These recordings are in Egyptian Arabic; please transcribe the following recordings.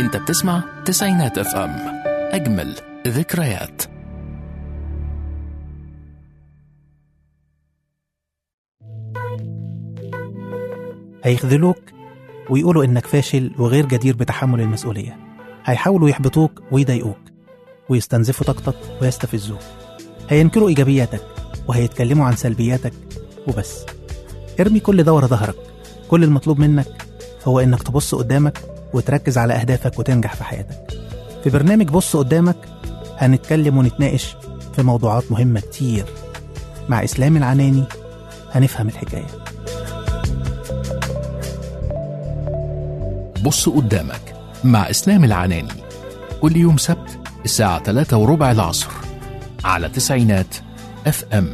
انت بتسمع تسعينات اف ام اجمل ذكريات هيخذلوك ويقولوا إنك فاشل وغير جدير بتحمل المسؤولية هيحاولوا يحبطوك ويضايقوك ويستنزفوا طاقتك ويستفزوك هينكروا إيجابياتك وهيتكلموا عن سلبياتك وبس ارمي كل ده ورا ظهرك كل المطلوب منك هو إنك تبص قدامك وتركز على أهدافك وتنجح في حياتك في برنامج بص قدامك هنتكلم ونتناقش في موضوعات مهمة كتير مع إسلام العناني هنفهم الحكايه بص قدامك مع اسلام العناني كل يوم سبت الساعة 3 وربع العصر على تسعينات اف ام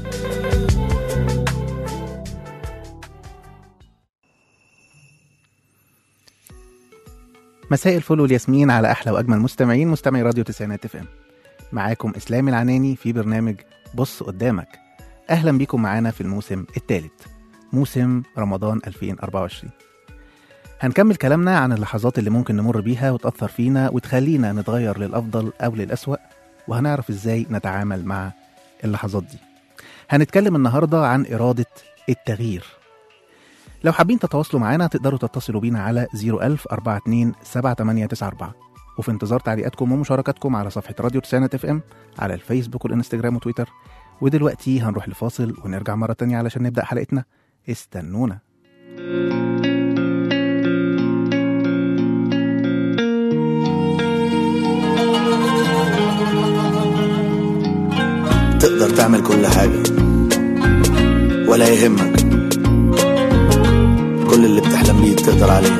مساء الفل والياسمين على احلى واجمل مستمعين مستمعي راديو تسعينات اف ام معاكم اسلام العناني في برنامج بص قدامك اهلا بيكم معانا في الموسم الثالث موسم رمضان 2024 هنكمل كلامنا عن اللحظات اللي ممكن نمر بيها وتأثر فينا وتخلينا نتغير للأفضل أو للأسوأ وهنعرف إزاي نتعامل مع اللحظات دي هنتكلم النهاردة عن إرادة التغيير لو حابين تتواصلوا معانا تقدروا تتصلوا بينا على 01000 42 7894 وفي انتظار تعليقاتكم ومشاركاتكم على صفحة راديو تسعينات اف ام على الفيسبوك والانستجرام وتويتر ودلوقتي هنروح لفاصل ونرجع مرة تانية علشان نبدأ حلقتنا استنونا تقدر تعمل كل حاجة ولا يهمك كل اللي بتحلم بيه تقدر عليه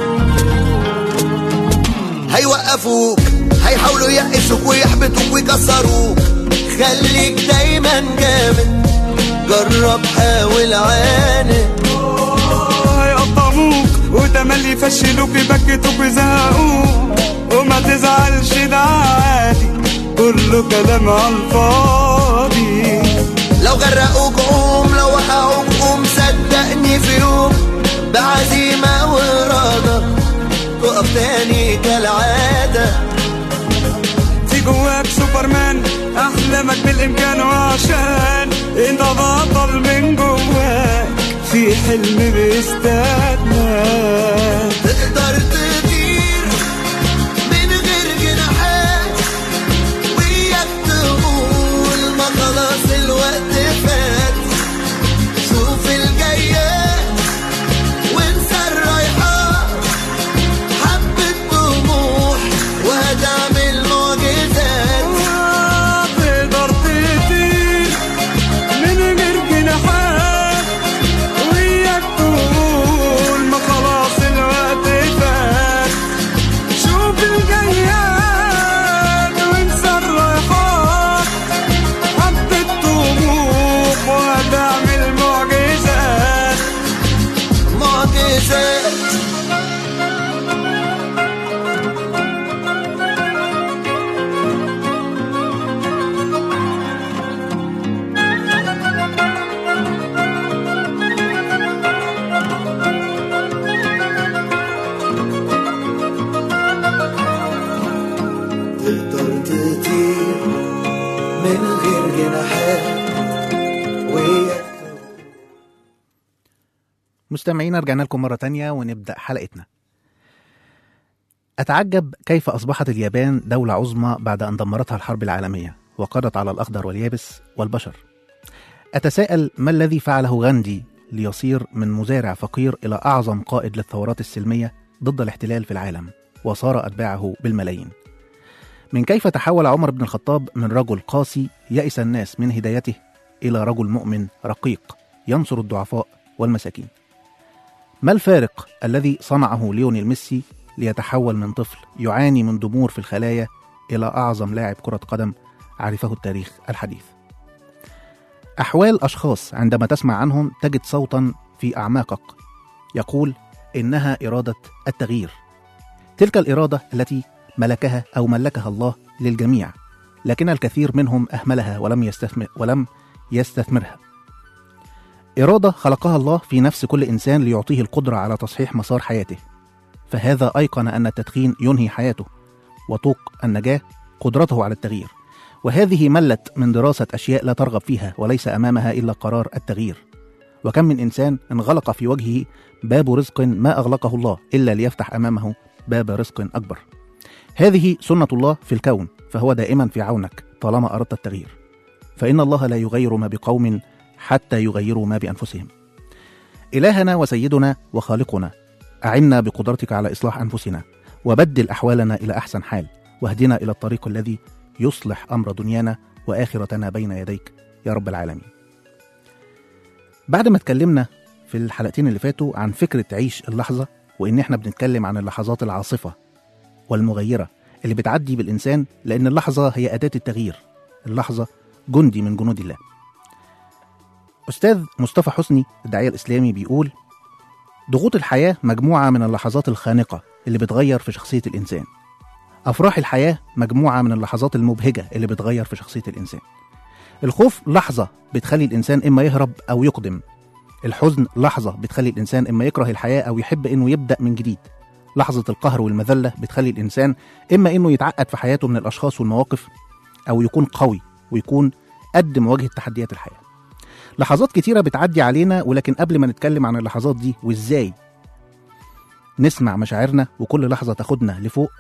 هيوقفوك هيحاولوا يقسوك ويحبطوك ويكسروك خليك دايما جامد جرب حاول عاند هيقطعوك وتملي يفشلوك يبكتوك ويزهقوك وما تزعلش ده عادي كله كلام على الفاضي لو غرقوك قوم لو وقعوك قوم صدقني في يوم بعزيمة وإرادة تقف تاني كالعادة في جواك سوبرمان احلامك بالامكان وعشان انت بطل من جواك في حلم بيستناك تقدر تطير من غير جناحات وياك تقول ما خلاص الوقت فات شوف الجايات وانسى الرايحات حبة طموح وهتعمل معجزات تقدر تطير من غير جناحات وياك تقول ما خلاص الوقت فات شوف الجياد وانسى الرايحات حبة طموح وهتعمل معجزات معجزات تقدر تطير من غير جناحات وياك مستمعينا رجعنا لكم مرة تانية ونبدأ حلقتنا أتعجب كيف أصبحت اليابان دولة عظمى بعد أن دمرتها الحرب العالمية وقضت على الأخضر واليابس والبشر أتساءل ما الذي فعله غاندي ليصير من مزارع فقير إلى أعظم قائد للثورات السلمية ضد الاحتلال في العالم وصار أتباعه بالملايين من كيف تحول عمر بن الخطاب من رجل قاسي يئس الناس من هدايته إلى رجل مؤمن رقيق ينصر الضعفاء والمساكين ما الفارق الذي صنعه ليونيل ميسي ليتحول من طفل يعاني من ضمور في الخلايا إلى أعظم لاعب كرة قدم عرفه التاريخ الحديث أحوال أشخاص عندما تسمع عنهم تجد صوتا في أعماقك يقول إنها إرادة التغيير تلك الإرادة التي ملكها أو ملكها الله للجميع لكن الكثير منهم أهملها ولم يستثمر ولم يستثمرها إرادة خلقها الله في نفس كل إنسان ليعطيه القدرة على تصحيح مسار حياته فهذا أيقن أن التدخين ينهي حياته وطوق النجاة قدرته على التغيير وهذه ملت من دراسة أشياء لا ترغب فيها وليس أمامها إلا قرار التغيير وكم من إنسان انغلق في وجهه باب رزق ما أغلقه الله إلا ليفتح أمامه باب رزق أكبر هذه سنة الله في الكون فهو دائما في عونك طالما أردت التغيير فإن الله لا يغير ما بقوم حتى يغيروا ما بأنفسهم إلهنا وسيدنا وخالقنا أعنا بقدرتك على إصلاح أنفسنا وبدل أحوالنا إلى أحسن حال واهدنا إلى الطريق الذي يصلح أمر دنيانا وآخرتنا بين يديك يا رب العالمين بعد ما اتكلمنا في الحلقتين اللي فاتوا عن فكرة عيش اللحظة وإن إحنا بنتكلم عن اللحظات العاصفة والمغيرة اللي بتعدي بالإنسان لأن اللحظة هي أداة التغيير اللحظة جندي من جنود الله أستاذ مصطفى حسني الداعية الإسلامي بيقول ضغوط الحياة مجموعة من اللحظات الخانقة اللي بتغير في شخصية الإنسان أفراح الحياة مجموعة من اللحظات المبهجة اللي بتغير في شخصية الإنسان الخوف لحظة بتخلي الإنسان إما يهرب أو يقدم الحزن لحظة بتخلي الإنسان إما يكره الحياة أو يحب إنه يبدأ من جديد لحظة القهر والمذلة بتخلي الإنسان إما إنه يتعقد في حياته من الأشخاص والمواقف أو يكون قوي ويكون قد مواجهة تحديات الحياة لحظات كتيرة بتعدي علينا ولكن قبل ما نتكلم عن اللحظات دي وإزاي نسمع مشاعرنا وكل لحظة تاخدنا لفوق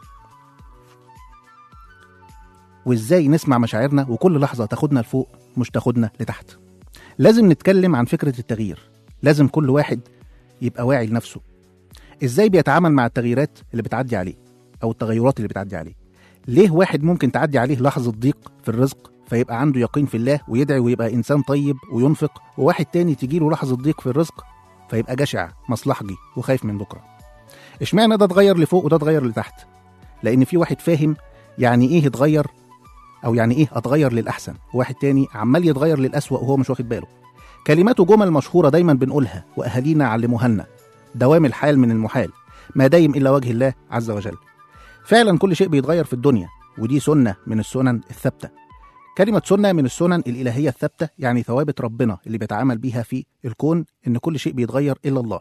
وإزاي نسمع مشاعرنا وكل لحظة تاخدنا لفوق مش تاخدنا لتحت لازم نتكلم عن فكرة التغيير لازم كل واحد يبقى واعي لنفسه ازاي بيتعامل مع التغييرات اللي بتعدي عليه او التغيرات اللي بتعدي عليه ليه واحد ممكن تعدي عليه لحظة ضيق في الرزق فيبقى عنده يقين في الله ويدعي ويبقى إنسان طيب وينفق وواحد تاني تجيله لحظة ضيق في الرزق فيبقى جشع مصلحجي وخايف من بكرة اشمعنى ده اتغير لفوق وده اتغير لتحت لأن في واحد فاهم يعني إيه يتغير أو يعني إيه أتغير للأحسن وواحد تاني عمال يتغير للأسوأ وهو مش واخد باله كلمات وجمل مشهورة دايما بنقولها وأهالينا علموها لنا دوام الحال من المحال ما دايم إلا وجه الله عز وجل فعلا كل شيء بيتغير في الدنيا ودي سنة من السنن الثابتة كلمة سنة من السنن الإلهية الثابتة يعني ثوابت ربنا اللي بيتعامل بيها في الكون إن كل شيء بيتغير إلا الله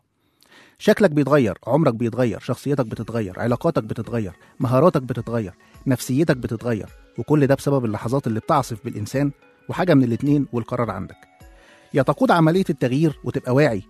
شكلك بيتغير عمرك بيتغير شخصيتك بتتغير علاقاتك بتتغير مهاراتك بتتغير نفسيتك بتتغير وكل ده بسبب اللحظات اللي بتعصف بالإنسان وحاجة من الاتنين والقرار عندك يا تقود عملية التغيير وتبقى واعي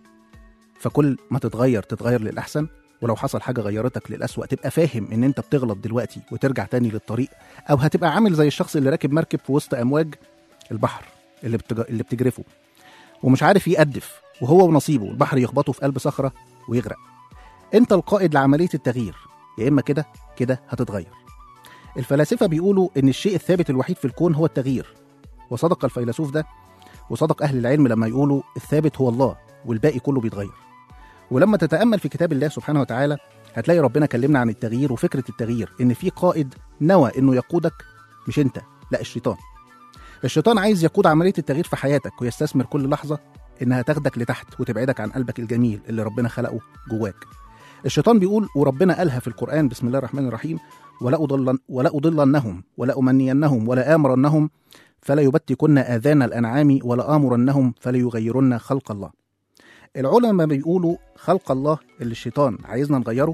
فكل ما تتغير تتغير للأحسن ولو حصل حاجة غيرتك للأسوأ تبقى فاهم إن أنت بتغلط دلوقتي وترجع تاني للطريق أو هتبقى عامل زي الشخص اللي راكب مركب في وسط أمواج البحر اللي, بتج... اللي بتجرفه ومش عارف يقدف وهو ونصيبه البحر يخبطه في قلب صخرة ويغرق أنت القائد لعملية التغيير يا إما كده كده هتتغير الفلاسفة بيقولوا إن الشيء الثابت الوحيد في الكون هو التغيير وصدق الفيلسوف ده وصدق أهل العلم لما يقولوا الثابت هو الله والباقي كله بيتغير ولما تتامل في كتاب الله سبحانه وتعالى هتلاقي ربنا كلمنا عن التغيير وفكره التغيير ان في قائد نوى انه يقودك مش انت لا الشيطان الشيطان عايز يقود عمليه التغيير في حياتك ويستثمر كل لحظه انها تاخدك لتحت وتبعدك عن قلبك الجميل اللي ربنا خلقه جواك الشيطان بيقول وربنا قالها في القران بسم الله الرحمن الرحيم ولا أضلن ولا أضلنهم ولا أمنينهم ولا آمرنهم فلا يبتكن آذان الأنعام ولا آمرنهم فلا يغيرن خلق الله العلماء بيقولوا خلق الله اللي الشيطان عايزنا نغيره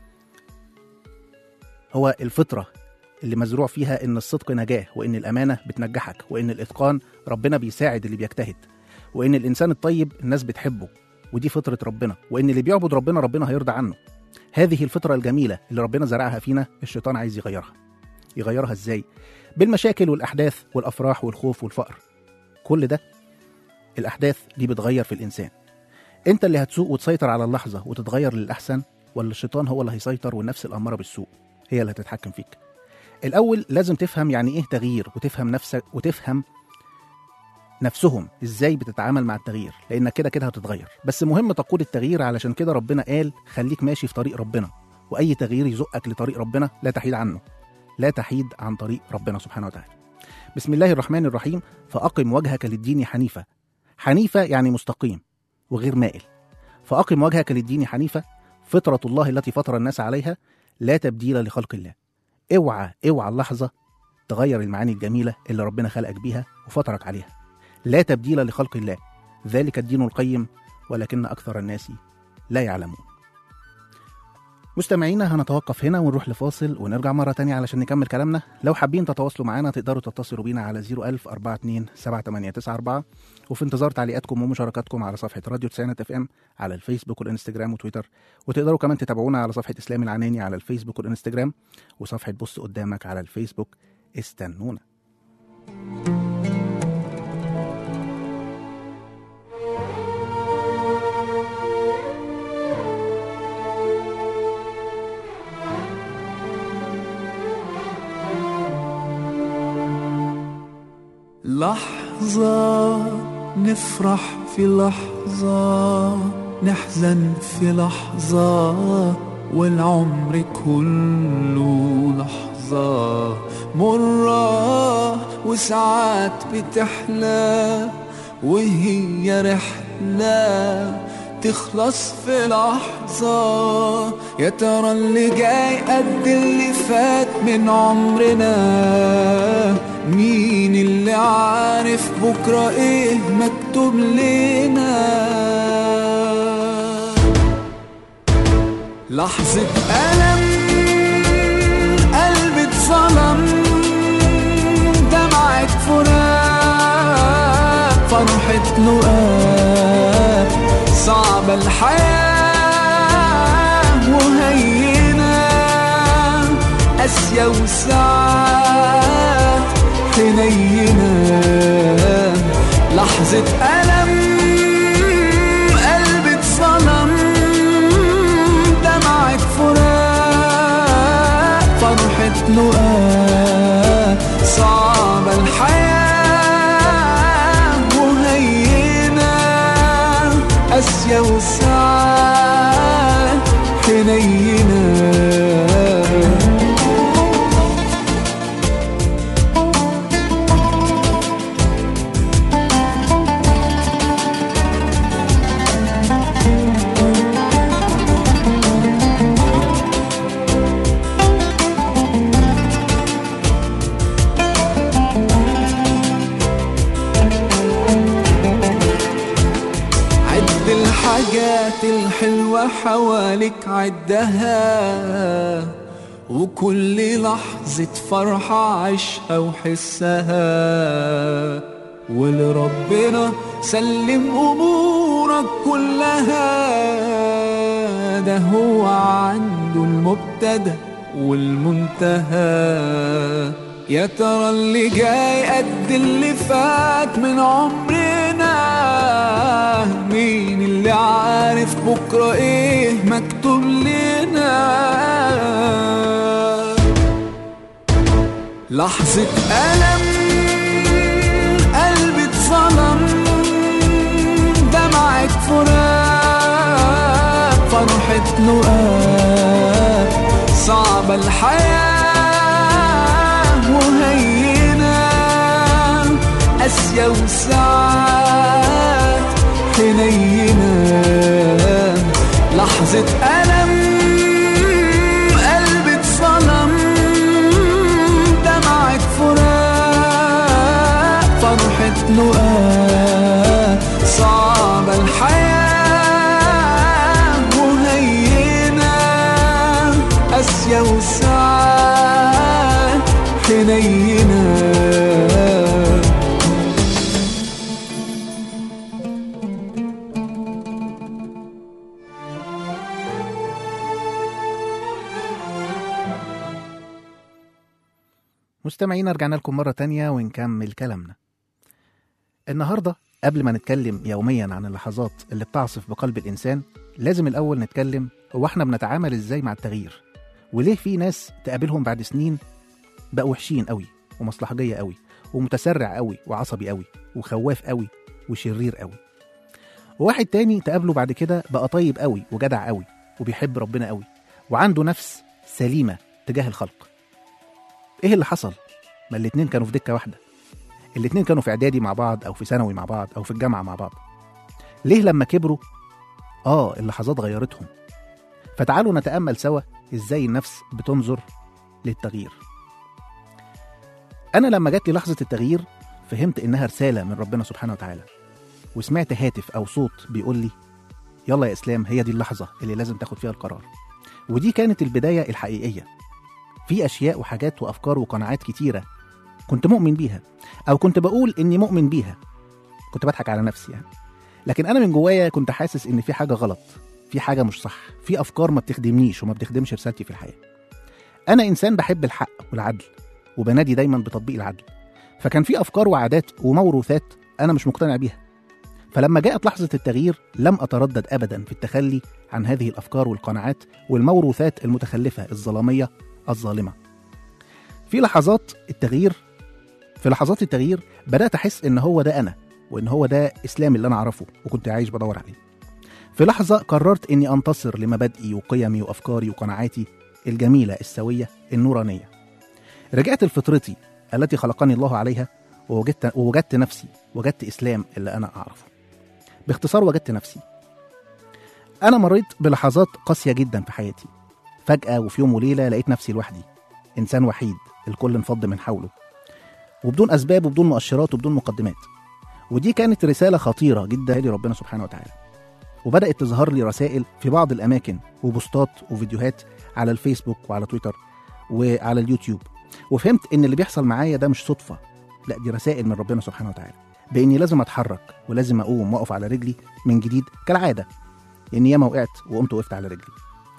هو الفطرة اللي مزروع فيها إن الصدق نجاة وإن الأمانة بتنجحك وإن الإتقان ربنا بيساعد اللي بيجتهد وإن الإنسان الطيب الناس بتحبه ودي فطرة ربنا وإن اللي بيعبد ربنا ربنا هيرضى عنه هذه الفطرة الجميلة اللي ربنا زرعها فينا الشيطان عايز يغيرها يغيرها إزاي؟ بالمشاكل والأحداث والأفراح والخوف والفقر كل ده الأحداث دي بتغير في الإنسان انت اللي هتسوق وتسيطر على اللحظه وتتغير للاحسن ولا الشيطان هو اللي هيسيطر والنفس الاماره بالسوء هي اللي هتتحكم فيك الاول لازم تفهم يعني ايه تغيير وتفهم نفسك وتفهم نفسهم ازاي بتتعامل مع التغيير لانك كده كده هتتغير بس مهم تقود التغيير علشان كده ربنا قال خليك ماشي في طريق ربنا واي تغيير يزقك لطريق ربنا لا تحيد عنه لا تحيد عن طريق ربنا سبحانه وتعالى بسم الله الرحمن الرحيم فاقم وجهك للدين حنيفه حنيفه يعني مستقيم وغير مائل فأقم وجهك للدين حنيفة فطرة الله التي فطر الناس عليها لا تبديل لخلق الله اوعى اوعى اللحظة تغير المعاني الجميلة اللي ربنا خلقك بيها وفطرك عليها لا تبديل لخلق الله ذلك الدين القيم ولكن أكثر الناس لا يعلمون مستمعينا هنتوقف هنا ونروح لفاصل ونرجع مرة تانية علشان نكمل كلامنا لو حابين تتواصلوا معنا تقدروا تتصلوا بينا على 01000 42 7894 وفي انتظار تعليقاتكم ومشاركاتكم على صفحة راديو تسعينات اف ام على الفيسبوك والانستجرام وتويتر وتقدروا كمان تتابعونا على صفحة اسلام العناني على الفيسبوك والانستجرام وصفحة بص قدامك على الفيسبوك استنونا لحظة نفرح في لحظة نحزن في لحظة والعمر كله لحظة مرة وساعات بتحلى وهي رحلة تخلص في لحظة يا ترى اللي جاي قد اللي فات من عمرنا مين اللي عارف بكرة ايه مكتوب لنا لحظة ألم قلبي اتظلم دمعة فراق فرحة لقاء صعبة الحياة وهينة قاسية وساعات حنينة لحظة ألم قلبي اتظلم دمعة فراق فرحة لقاء صعبة الحياة وهينة قاسية وساعات حنينة عد الحاجات الحلوة حواليك عدها وكل لحظة فرحة عيشها وحسها ولربنا سلم أمورك كلها ده هو عنده المبتدأ والمنتهى يا ترى اللي جاي قد اللي فات من عمرنا مين اللي عارف بكرة ايه مكتوب لنا لحظة ألم قلبي اتظلم دمعة فراق فرحة لقاء صعبة الحياة وهينة قاسية وساعات حنينة لحظة ألم قلبي اتظلم دمعة فراق فرحة لقاء صعبة الحياة وهينة قاسية وساعات حنينة مستمعينا رجعنا لكم مرة تانية ونكمل كلامنا النهاردة قبل ما نتكلم يوميا عن اللحظات اللي بتعصف بقلب الإنسان لازم الأول نتكلم هو احنا بنتعامل ازاي مع التغيير وليه في ناس تقابلهم بعد سنين بقوا وحشين قوي ومصلحجية قوي ومتسرع قوي وعصبي قوي وخواف قوي وشرير قوي وواحد تاني تقابله بعد كده بقى طيب قوي وجدع قوي وبيحب ربنا قوي وعنده نفس سليمة تجاه الخلق ايه اللي حصل ما الاتنين كانوا في دكة واحدة الاتنين كانوا في اعدادي مع بعض او في ثانوي مع بعض او في الجامعة مع بعض ليه لما كبروا اه اللحظات غيرتهم فتعالوا نتأمل سوا ازاي النفس بتنظر للتغيير انا لما جات لي لحظة التغيير فهمت انها رسالة من ربنا سبحانه وتعالى وسمعت هاتف او صوت بيقول لي يلا يا اسلام هي دي اللحظة اللي لازم تاخد فيها القرار ودي كانت البداية الحقيقية في أشياء وحاجات وأفكار وقناعات كتيرة كنت مؤمن بيها أو كنت بقول إني مؤمن بيها كنت بضحك على نفسي يعني لكن أنا من جوايا كنت حاسس إن في حاجة غلط في حاجة مش صح في أفكار ما بتخدمنيش وما بتخدمش رسالتي في الحياة أنا إنسان بحب الحق والعدل وبنادي دايما بتطبيق العدل فكان في أفكار وعادات وموروثات أنا مش مقتنع بيها فلما جاءت لحظة التغيير لم أتردد أبدا في التخلي عن هذه الأفكار والقناعات والموروثات المتخلفة الظلامية الظالمة في لحظات التغيير في لحظات التغيير بدأت أحس إن هو ده أنا وإن هو ده إسلام اللي أنا أعرفه وكنت عايش بدور عليه في لحظة قررت إني أنتصر لمبادئي وقيمي وأفكاري وقناعاتي الجميلة السوية النورانية رجعت لفطرتي التي خلقني الله عليها ووجدت, ووجدت نفسي وجدت إسلام اللي أنا أعرفه باختصار وجدت نفسي أنا مريت بلحظات قاسية جدا في حياتي فجأة وفي يوم وليلة لقيت نفسي لوحدي إنسان وحيد الكل انفض من حوله وبدون أسباب وبدون مؤشرات وبدون مقدمات ودي كانت رسالة خطيرة جدا لربنا سبحانه وتعالى وبدأت تظهر لي رسائل في بعض الأماكن وبوستات وفيديوهات على الفيسبوك وعلى تويتر وعلى اليوتيوب وفهمت إن اللي بيحصل معايا ده مش صدفة لا دي رسائل من ربنا سبحانه وتعالى بإني لازم أتحرك ولازم أقوم وأقف على رجلي من جديد كالعادة لأني ياما وقعت وقمت وقفت على رجلي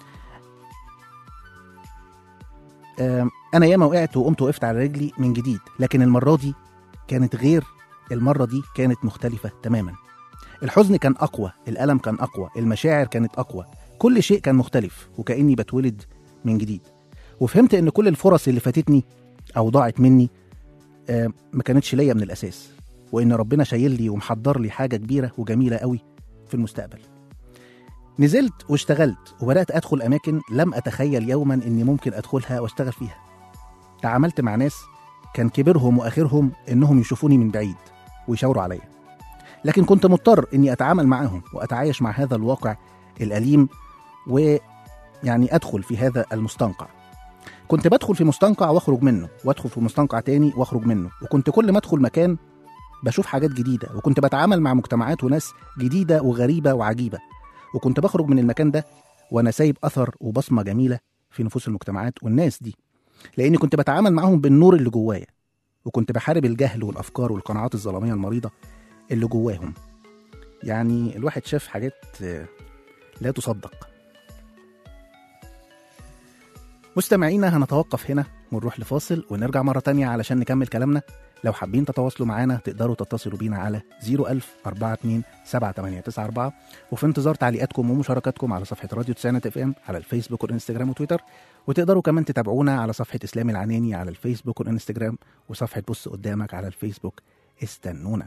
آم، أنا ياما وقعت وقمت وقفت على رجلي من جديد لكن المرة دي كانت غير المرة دي كانت مختلفة تماما الحزن كان أقوى الألم كان أقوى المشاعر كانت أقوى كل شيء كان مختلف وكأني بتولد من جديد وفهمت إن كل الفرص اللي فاتتني أو ضاعت مني آه، ما كانتش ليا من الأساس وإن ربنا شايل لي ومحضر لي حاجة كبيرة وجميلة قوي في المستقبل نزلت واشتغلت وبدأت أدخل أماكن لم أتخيل يوما إني ممكن أدخلها وأشتغل فيها تعاملت مع ناس كان كبرهم وآخرهم إنهم يشوفوني من بعيد ويشاوروا عليا لكن كنت مضطر إني أتعامل معاهم وأتعايش مع هذا الواقع الأليم ويعني أدخل في هذا المستنقع كنت بدخل في مستنقع واخرج منه وادخل في مستنقع تاني واخرج منه وكنت كل ما ادخل مكان بشوف حاجات جديدة وكنت بتعامل مع مجتمعات وناس جديدة وغريبة وعجيبة وكنت بخرج من المكان ده وانا سايب اثر وبصمة جميلة في نفوس المجتمعات والناس دي لاني كنت بتعامل معاهم بالنور اللي جوايا وكنت بحارب الجهل والافكار والقناعات الظلامية المريضة اللي جواهم يعني الواحد شاف حاجات آه، لا تصدق مستمعينا هنتوقف هنا ونروح لفاصل ونرجع مرة تانية علشان نكمل كلامنا لو حابين تتواصلوا معانا تقدروا تتصلوا بينا على 01000 42 7894 وفي انتظار تعليقاتكم ومشاركاتكم على صفحة راديو تسعينات اف ام على الفيسبوك والانستجرام وتويتر وتقدروا كمان تتابعونا على صفحة اسلام العناني على الفيسبوك والانستجرام وصفحة بص قدامك على الفيسبوك استنونا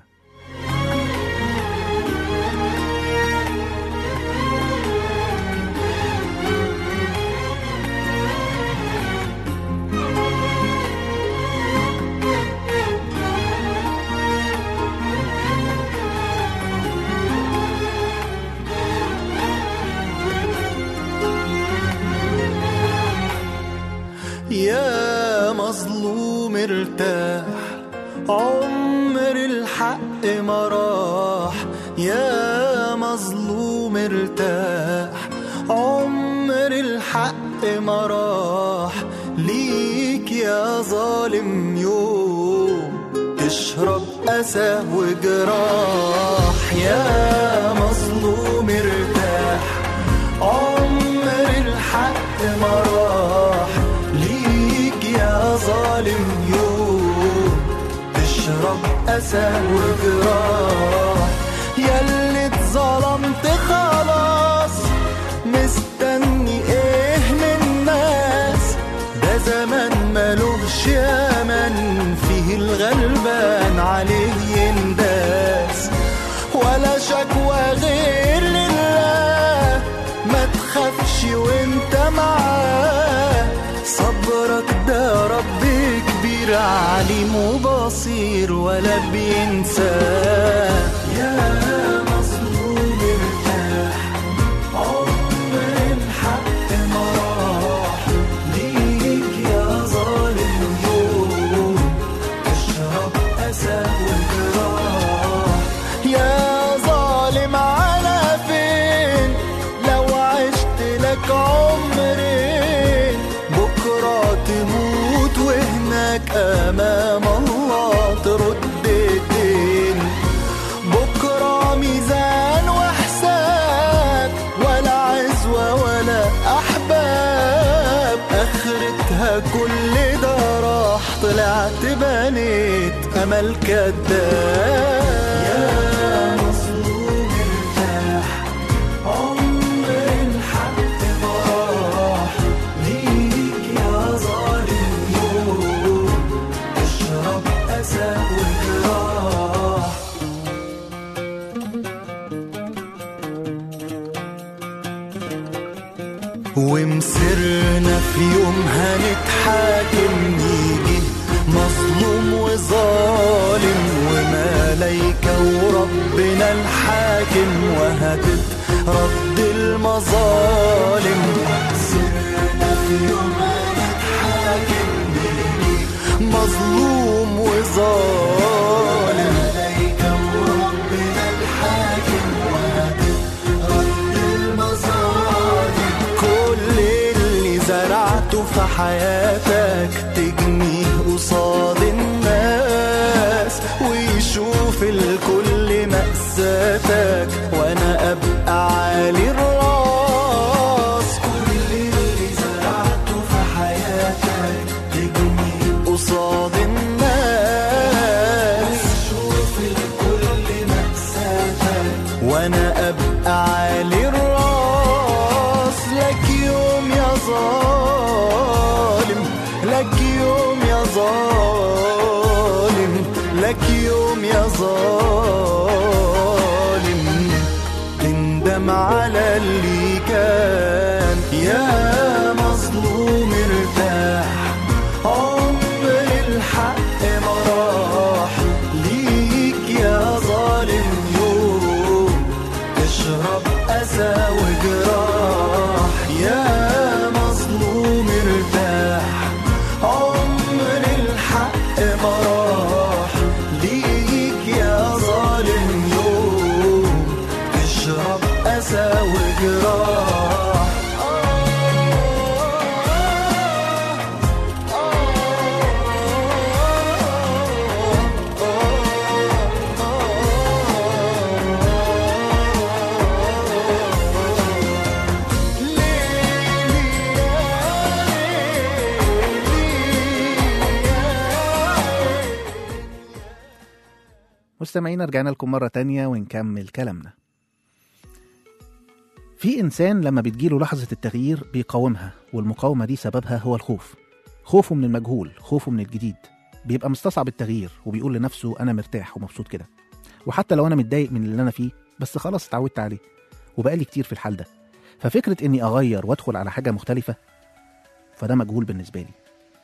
يا مظلوم ارتاح عمر الحق ما راح يا مظلوم ارتاح عمر الحق ما راح ليك يا ظالم يوم تشرب أسى وجراح يا مظلوم ارتاح عمر الحق ما راح ليك يا ظالم يوم تشرب أسى وجراح ياللي اتظلمت خلاص مستني ايه من الناس ده زمان ملوش يمن فيه الغلبان عليه ينداس ولا شكوى غير لله ما تخافش وانت معاه صبرك ده رب كبير عليم وبصير ولا بينساه يا مظلوم ارتاح عمر الحق ما راح ليك يا ظالم يوم اشرب أسى وجراح يا ظالم على فين لو عشت لك عمرين بكرة تموت وهناك أمام الله ترد الدين بكرة ميزان وحساب ولا عزوة ولا أحباب آخرتها كل ده راح طلعت بنيت أمل كداب يا مظلوم ارتاح عمر الحق براح ليك يا ظالم يوم اشرب أسى وجراح ومسرنا في يوم هنتحاكم نيجي مظلوم وظالم وملايكة وربنا الحاكم وهتترد المظالم سرنا في يوم هنتحاكم نيجي مظلوم وظالم ملايكة وربنا الحاكم وهتترد المظالم كل اللي زرعته في حياتك تجنيه قصاد الناس ويشوف الكل مأساتك وانا ابقى عالي الراس كل اللي زرعته في حياتك تجنيه قصاد الناس ويشوف الكل مأساتك وانا ابقى عالي الراس لك يوم يا ظالم لك يوم يا ظالم لك يوم يا ظالم تندم على اللي كان يا مظلوم ارتاح عمر الحق ما راح ليك يا ظالم يوم تشرب أسى وجراح يا مظلوم ارتاح عمر الحق ما راح ليك يا ظالم يوم تشرب أسى وجراح مستمعينا رجعنا لكم مرة تانية ونكمل كلامنا في إنسان لما بتجيله لحظة التغيير بيقاومها والمقاومة دي سببها هو الخوف خوفه من المجهول خوفه من الجديد بيبقى مستصعب التغيير وبيقول لنفسه أنا مرتاح ومبسوط كده وحتى لو أنا متضايق من اللي أنا فيه بس خلاص اتعودت عليه وبقالي كتير في الحال ده ففكرة إني أغير وأدخل على حاجة مختلفة فده مجهول بالنسبة لي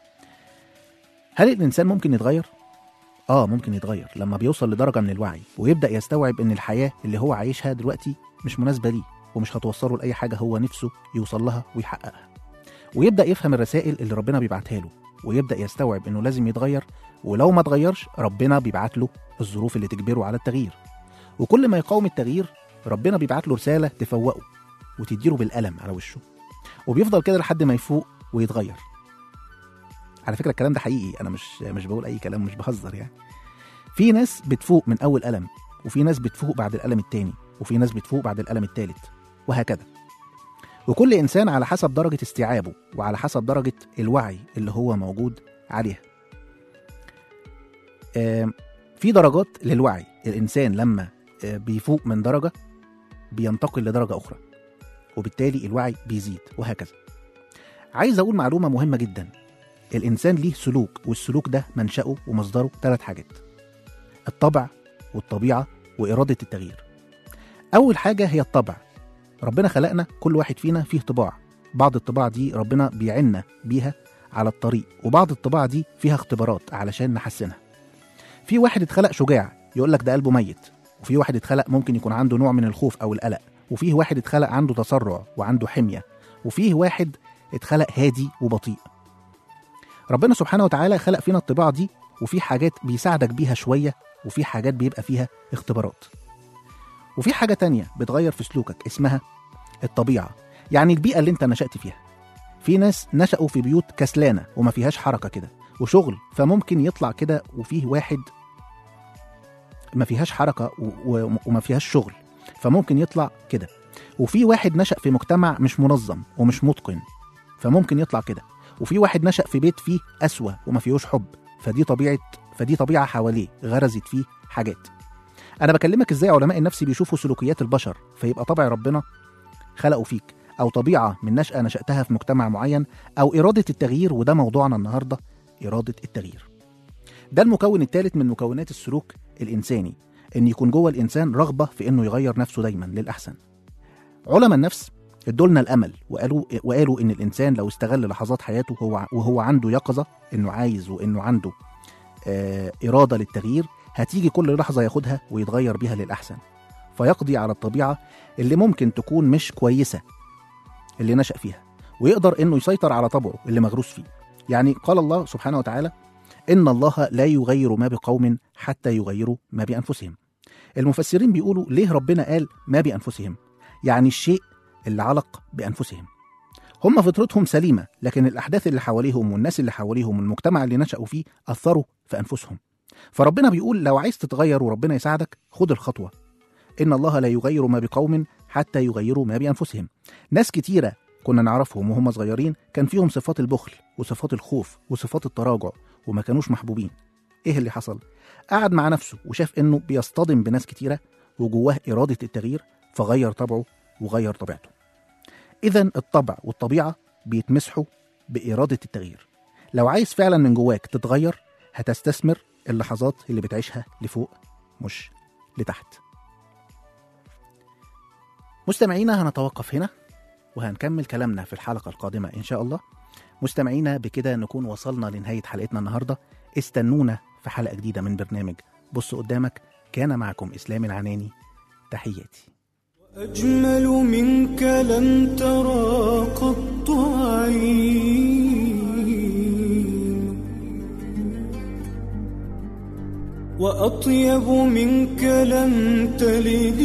هل الإنسان ممكن يتغير؟ آه ممكن يتغير لما بيوصل لدرجة من الوعي ويبدأ يستوعب إن الحياة اللي هو عايشها دلوقتي مش مناسبة ليه ومش هتوصله لأي حاجة هو نفسه يوصل لها ويحققها ويبدأ يفهم الرسائل اللي ربنا بيبعتها له ويبدأ يستوعب إنه لازم يتغير ولو ما اتغيرش ربنا بيبعت له الظروف اللي تجبره على التغيير وكل ما يقاوم التغيير ربنا بيبعت له رسالة تفوقه وتديله بالقلم على وشه وبيفضل كده لحد ما يفوق ويتغير على فكرة الكلام ده حقيقي أنا مش مش بقول أي كلام مش بهزر يعني في ناس بتفوق من أول ألم وفي ناس بتفوق بعد الألم التاني وفي ناس بتفوق بعد الألم التالت وهكذا وكل إنسان على حسب درجة استيعابه وعلى حسب درجة الوعي اللي هو موجود عليها آم، في درجات للوعي الإنسان لما آه، بيفوق من درجة بينتقل لدرجة أخرى وبالتالي الوعي بيزيد وهكذا عايز أقول معلومة مهمة جدا الإنسان ليه سلوك والسلوك ده منشأه ومصدره ثلاث حاجات الطبع والطبيعة وإرادة التغيير أول حاجة هي الطبع ربنا خلقنا كل واحد فينا فيه طباع بعض الطباع دي ربنا بيعنا بيها على الطريق وبعض الطباع دي فيها اختبارات علشان نحسنها في واحد اتخلق شجاع يقول لك ده قلبه ميت وفي واحد اتخلق ممكن يكون عنده نوع من الخوف او القلق وفيه واحد اتخلق عنده تسرع وعنده حمية وفيه واحد اتخلق هادي وبطيء ربنا سبحانه وتعالى خلق فينا الطباع دي وفي حاجات بيساعدك بيها شوية وفي حاجات بيبقى فيها اختبارات وفي حاجة تانية بتغير في سلوكك اسمها الطبيعة يعني البيئة اللي انت نشأت فيها في ناس نشأوا في بيوت كسلانة وما فيهاش حركة كده وشغل فممكن يطلع كده وفيه واحد ما فيهاش حركة و- و- وما فيهاش شغل فممكن يطلع كده وفي واحد نشأ في مجتمع مش منظم ومش متقن فممكن يطلع كده وفي واحد نشأ في بيت فيه قسوة وما فيهوش حب فدي طبيعة فدي طبيعة حواليه غرزت فيه حاجات أنا بكلمك إزاي علماء النفس بيشوفوا سلوكيات البشر فيبقى طبع ربنا خلقه فيك أو طبيعة من نشأة نشأتها في مجتمع معين أو إرادة التغيير وده موضوعنا النهاردة إرادة التغيير ده المكون الثالث من مكونات السلوك الإنساني إن يكون جوه الإنسان رغبة في إنه يغير نفسه دايما للأحسن علماء النفس ادولنا الامل وقالوا وقالوا ان الانسان لو استغل لحظات حياته هو وهو عنده يقظه انه عايز وانه عنده آه اراده للتغيير هتيجي كل لحظه ياخدها ويتغير بيها للاحسن فيقضي على الطبيعه اللي ممكن تكون مش كويسه اللي نشا فيها ويقدر انه يسيطر على طبعه اللي مغروس فيه يعني قال الله سبحانه وتعالى ان الله لا يغير ما بقوم حتى يغيروا ما بانفسهم المفسرين بيقولوا ليه ربنا قال ما بانفسهم يعني الشيء اللي علق بانفسهم هم فطرتهم سليمه لكن الاحداث اللي حواليهم والناس اللي حواليهم والمجتمع اللي نشأوا فيه اثروا في انفسهم فربنا بيقول لو عايز تتغير وربنا يساعدك خد الخطوه ان الله لا يغير ما بقوم حتى يغيروا ما بانفسهم ناس كتيره كنا نعرفهم وهم صغيرين كان فيهم صفات البخل وصفات الخوف وصفات التراجع وما كانوش محبوبين ايه اللي حصل قعد مع نفسه وشاف انه بيصطدم بناس كتيره وجواه اراده التغيير فغير طبعه وغير طبيعته اذا الطبع والطبيعه بيتمسحوا باراده التغيير لو عايز فعلا من جواك تتغير هتستثمر اللحظات اللي بتعيشها لفوق مش لتحت مستمعينا هنتوقف هنا وهنكمل كلامنا في الحلقة القادمة إن شاء الله مستمعينا بكده نكون وصلنا لنهاية حلقتنا النهاردة استنونا في حلقة جديدة من برنامج بص قدامك كان معكم إسلام العناني تحياتي أجمل منك لم ترى قط عين وأطيب منك لم تلد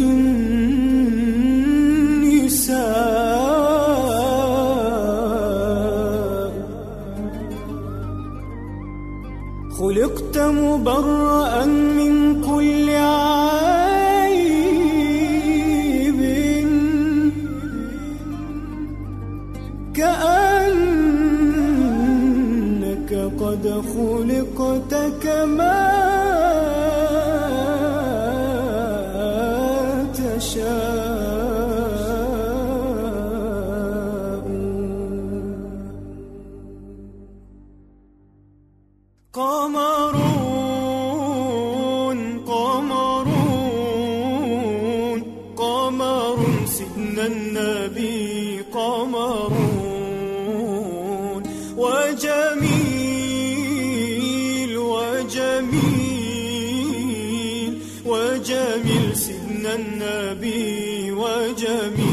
النساء خلقت مبرأ من كل عيب كأنك قد خلقت كما تشاء قمرون قمرون قمر سيدنا النبي قمرون وجميل وجميل وجميل سيدنا النبي وجميل